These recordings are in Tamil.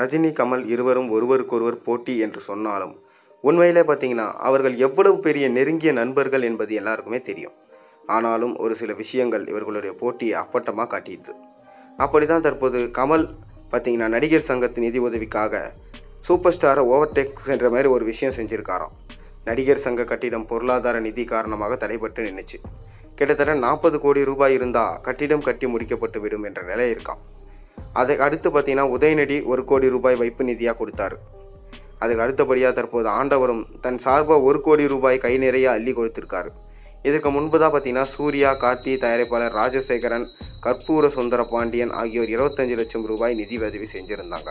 ரஜினி கமல் இருவரும் ஒருவருக்கொருவர் போட்டி என்று சொன்னாலும் உண்மையிலே பார்த்தீங்கன்னா அவர்கள் எவ்வளவு பெரிய நெருங்கிய நண்பர்கள் என்பது எல்லாருக்குமே தெரியும் ஆனாலும் ஒரு சில விஷயங்கள் இவர்களுடைய போட்டியை அப்பட்டமாக காட்டியது அப்படிதான் தற்போது கமல் பார்த்தீங்கன்னா நடிகர் சங்கத்தின் நிதி உதவிக்காக சூப்பர் ஸ்டாரை ஓவர்டேக் என்ற மாதிரி ஒரு விஷயம் செஞ்சுருக்காராம் நடிகர் சங்க கட்டிடம் பொருளாதார நிதி காரணமாக தடைபட்டு நின்றுச்சு கிட்டத்தட்ட நாற்பது கோடி ரூபாய் இருந்தால் கட்டிடம் கட்டி முடிக்கப்பட்டு விடும் என்ற நிலை இருக்காம் அதை அடுத்து பார்த்தீங்கன்னா உதயநிதி ஒரு கோடி ரூபாய் வைப்பு நிதியாக கொடுத்தாரு அதுக்கு அடுத்தபடியாக தற்போது ஆண்டவரும் தன் சார்பாக ஒரு கோடி ரூபாய் கை நிறைய அள்ளி கொடுத்திருக்காரு இதற்கு முன்பு தான் பார்த்தீங்கன்னா சூர்யா கார்த்தி தயாரிப்பாளர் ராஜசேகரன் கற்பூர சுந்தர பாண்டியன் ஆகியோர் இருபத்தஞ்சு லட்சம் ரூபாய் நிதி உதவி செஞ்சுருந்தாங்க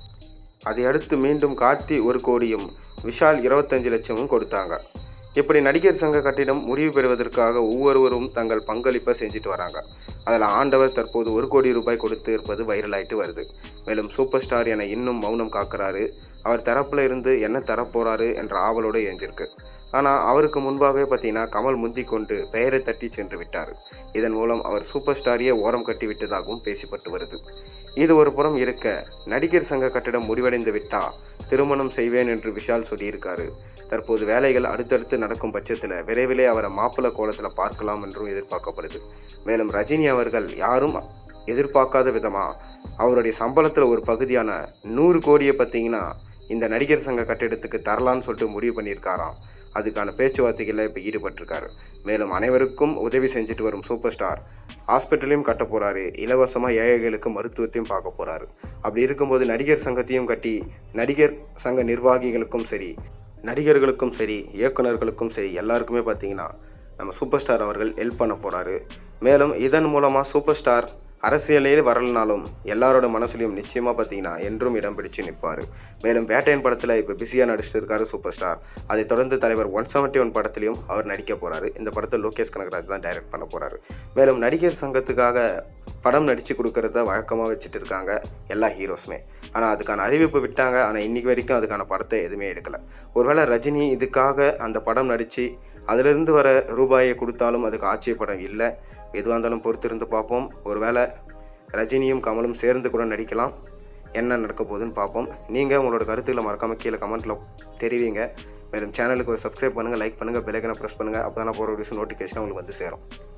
அதை அடுத்து மீண்டும் கார்த்தி ஒரு கோடியும் விஷால் இருபத்தஞ்சு லட்சமும் கொடுத்தாங்க இப்படி நடிகர் சங்க கட்டிடம் முடிவு பெறுவதற்காக ஒவ்வொருவரும் தங்கள் பங்களிப்பை செஞ்சுட்டு வராங்க அதில் ஆண்டவர் தற்போது ஒரு கோடி ரூபாய் கொடுத்து இருப்பது வைரலாயிட்டு வருது மேலும் சூப்பர் ஸ்டார் என இன்னும் மௌனம் காக்கிறாரு அவர் தரப்புல இருந்து என்ன தரப்போறாரு என்ற ஆவலோடு எஞ்சிருக்கு ஆனால் அவருக்கு முன்பாகவே பார்த்தீங்கன்னா கமல் முந்திக் கொண்டு பெயரை தட்டி சென்று விட்டார் இதன் மூலம் அவர் சூப்பர் ஸ்டாரையே ஓரம் கட்டி விட்டதாகவும் பேசப்பட்டு வருது இது ஒரு புறம் இருக்க நடிகர் சங்க கட்டிடம் முடிவடைந்து விட்டா திருமணம் செய்வேன் என்று விஷால் சொல்லியிருக்காரு தற்போது வேலைகள் அடுத்தடுத்து நடக்கும் பட்சத்தில் விரைவிலே அவரை மாப்பிள்ளை கோலத்தில் பார்க்கலாம் என்றும் எதிர்பார்க்கப்படுது மேலும் ரஜினி அவர்கள் யாரும் எதிர்பார்க்காத விதமாக அவருடைய சம்பளத்தில் ஒரு பகுதியான நூறு கோடியை பார்த்தீங்கன்னா இந்த நடிகர் சங்க கட்டிடத்துக்கு தரலான்னு சொல்லிட்டு முடிவு பண்ணியிருக்காராம் அதுக்கான பேச்சுவார்த்தைகளில் இப்போ ஈடுபட்டிருக்காரு மேலும் அனைவருக்கும் உதவி செஞ்சுட்டு வரும் சூப்பர் ஸ்டார் ஹாஸ்பிட்டலையும் கட்ட போகிறாரு இலவசமாக ஏழைகளுக்கு மருத்துவத்தையும் பார்க்க போகிறாரு அப்படி இருக்கும்போது நடிகர் சங்கத்தையும் கட்டி நடிகர் சங்க நிர்வாகிகளுக்கும் சரி நடிகர்களுக்கும் சரி இயக்குனர்களுக்கும் சரி எல்லாருக்குமே பார்த்தீங்கன்னா நம்ம சூப்பர் ஸ்டார் அவர்கள் ஹெல்ப் பண்ண போகிறாரு மேலும் இதன் மூலமாக சூப்பர் ஸ்டார் அரசியலே வரலனாலும் எல்லாரோட மனசுலையும் நிச்சயமாக பார்த்தீங்கன்னா என்றும் இடம் பிடிச்சு நிற்பார் மேலும் வேட்டையன் படத்தில் இப்போ பிஸியாக நடிச்சிட்டு இருக்காரு சூப்பர் ஸ்டார் அதைத் தொடர்ந்து தலைவர் ஒன் செவன்ட்டி ஒன் படத்துலையும் அவர் நடிக்க போகிறாரு இந்த படத்தை லோகேஷ் கனகராஜ் தான் டைரக்ட் பண்ண போகிறாரு மேலும் நடிகர் சங்கத்துக்காக படம் நடித்து கொடுக்கறத வழக்கமாக வச்சுட்டு இருக்காங்க எல்லா ஹீரோஸுமே ஆனால் அதுக்கான அறிவிப்பு விட்டாங்க ஆனால் இன்னைக்கு வரைக்கும் அதுக்கான படத்தை எதுவுமே எடுக்கலை ஒருவேளை ரஜினி இதுக்காக அந்த படம் நடித்து அதிலிருந்து வர ரூபாயை கொடுத்தாலும் அதுக்கு ஆச்சரியப்படம் இல்லை எதுவாக இருந்தாலும் பொறுத்திருந்து பார்ப்போம் ஒருவேளை ரஜினியும் கமலும் சேர்ந்து கூட நடிக்கலாம் என்ன நடக்க போகுதுன்னு பார்ப்போம் நீங்கள் உங்களோட கருத்துக்களை மறக்காமல் கீழே கமெண்ட்டில் தெரிவிங்க மேலும் சேனலுக்கு ஒரு சப்ஸ்கிரைப் பண்ணுங்கள் லைக் பண்ணுங்கள் பெலைக்கனை ப்ரெஸ் பண்ணுங்கள் அப்போ தான் போகிற வீடியோஸ் நோட்டிஃபிகேஷன் உங்களுக்கு வந்து சேரும்